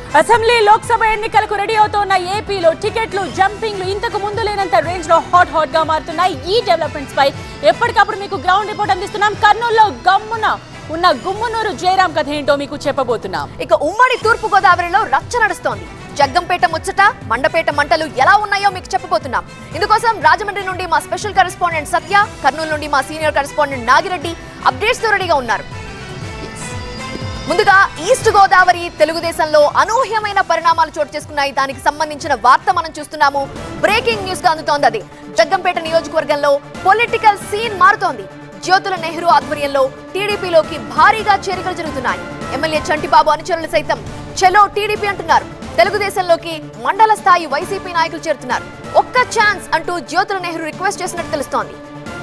assembly Lok Sabha ఎన్నికలకు ready అవుతున్న ఏపీలో టికెట్లు జంపింగ్లు ఇంతకు ముందు లేనంత రేంజ్ లో హాట్ హాట్ గా మారుతున్నాయి ఈ డెవలప్మెంట్స్ పై ఎప్పటికప్పుడు మీకు గ్రౌండ్ రిపోర్ట్ అందిస్తున్నాం కర్నూలులో గమ్మున ఉన్న గుమ్మనూరు జయరాం కథ ఏంటో మీకు చెప్పబోతున్నాం ఇక ఉమ్మడి తూర్పు గోదావరిలో రచ్చ నడుస్తోంది జగ్గంపేట ముచ్చట మండపేట మంటలు ఎలా ఉన్నాయో మీకు చెప్పబోతున్నాం ఇందుకోసం రాజమండ్రి నుండి మా స్పెషల్ కరెస్పాండెంట్ సత్య కర్నూలు నుండి మా సీనియర్ కరెస్పాండెంట్ నాగిరెడ్డి అప్డేట్స్ తో రెడీగా ఉన్నారు ముందుగా ఈస్ట్ గోదావరి తెలుగుదేశంలో అనూహ్యమైన పరిణామాలు చోటు చేసుకున్నాయి దానికి సంబంధించిన వార్త మనం చూస్తున్నాము బ్రేకింగ్ న్యూస్ గా అందుతోంది అది జగ్గంపేట నియోజకవర్గంలో పొలిటికల్ సీన్ మారుతోంది జ్యోతుల నెహ్రూ ఆధ్వర్యంలో టీడీపీలోకి భారీగా చేరికలు జరుగుతున్నాయి ఎమ్మెల్యే చంటిబాబు అనుచరులు సైతం చెలో టీడీపీ అంటున్నారు తెలుగుదేశంలోకి మండల స్థాయి వైసీపీ నాయకులు చేరుతున్నారు ఒక్క ఛాన్స్ అంటూ జ్యోతుల నెహ్రూ రిక్వెస్ట్ చేసినట్టు తెలుస్తోంది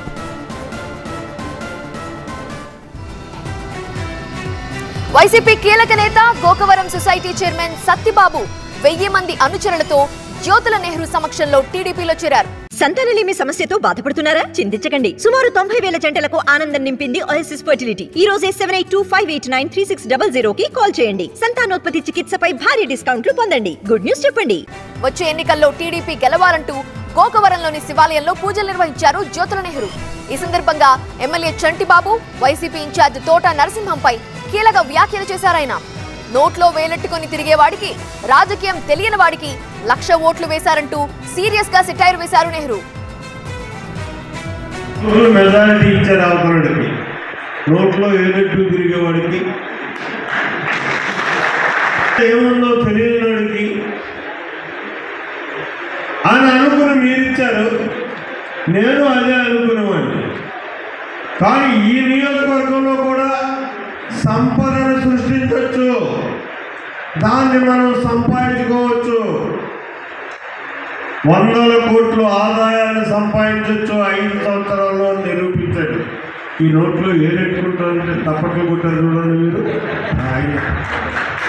వైసీపీ కీలక నేత గోకవరం సొసైటీ చైర్మన్ సత్యబాబు వెయ్యి మంది అనుచరులతో జ్యోతుల నెహ్రూ సమక్షంలో టీడీపీలో చేరారు సంతానలేమి సమస్యతో బాధపడుతున్నారా చింతించకండి సుమారు తొంభై వేల జంటలకు ఆనందం నింపింది ఓఎస్ఎస్ ఫర్టిలిటీ ఈ రోజే seven eight two five eight nine three six double zero కి కాల్ చేయండి సంతానోత్పత్తి చికిత్సపై భారీ డిస్కౌంట్లు పొందండి గుడ్ న్యూస్ చెప్పండి వచ్చే ఎన్నికల్లో టీడీపీ గెలవాలంటూ గోకవరంలోని శివాలయంలో పూజలు నిర్వహించారు జ్యోతుల నెహ్రూ ఈ సందర్భంగా ఎమ్మెల్యే చంటిబాబు వైసీపీ ఇన్ఛార్జ్ తోట నరసింహంపై కీలక వ్యాఖ్యలు చేశారాయన నోట్లో వేలెట్టుకొని తిరిగేవాడికి రాజకీయం తెలియని వాడికి లక్ష ఓట్లు వేశారంటూ సీరియస్ గా సిటైర్ వేశారు నెహ్రూ ఫుల్ మెజారిటీ ఇచ్చారు అవసరుడికి నోట్లో ఏదెట్టు తిరిగేవాడికి ఏముందో తెలియనివాడికి అని అనుకుని మీరిచ్చారు నేను అదే అనుకునేవాడిని కానీ ఈ నియోజకవర్గంలో కూడా సంపదను సృష్టించవచ్చు దాన్ని మనం సంపాదించుకోవచ్చు వందల కోట్లు ఆదాయాన్ని సంపాదించవచ్చు ఐదు సంవత్సరాల్లో నిరూపించండి ఈ నోట్లో ఏ రెట్టుకుంటారంటే తప్పట్లు కొట్టారు చూడండి మీరు ఆయన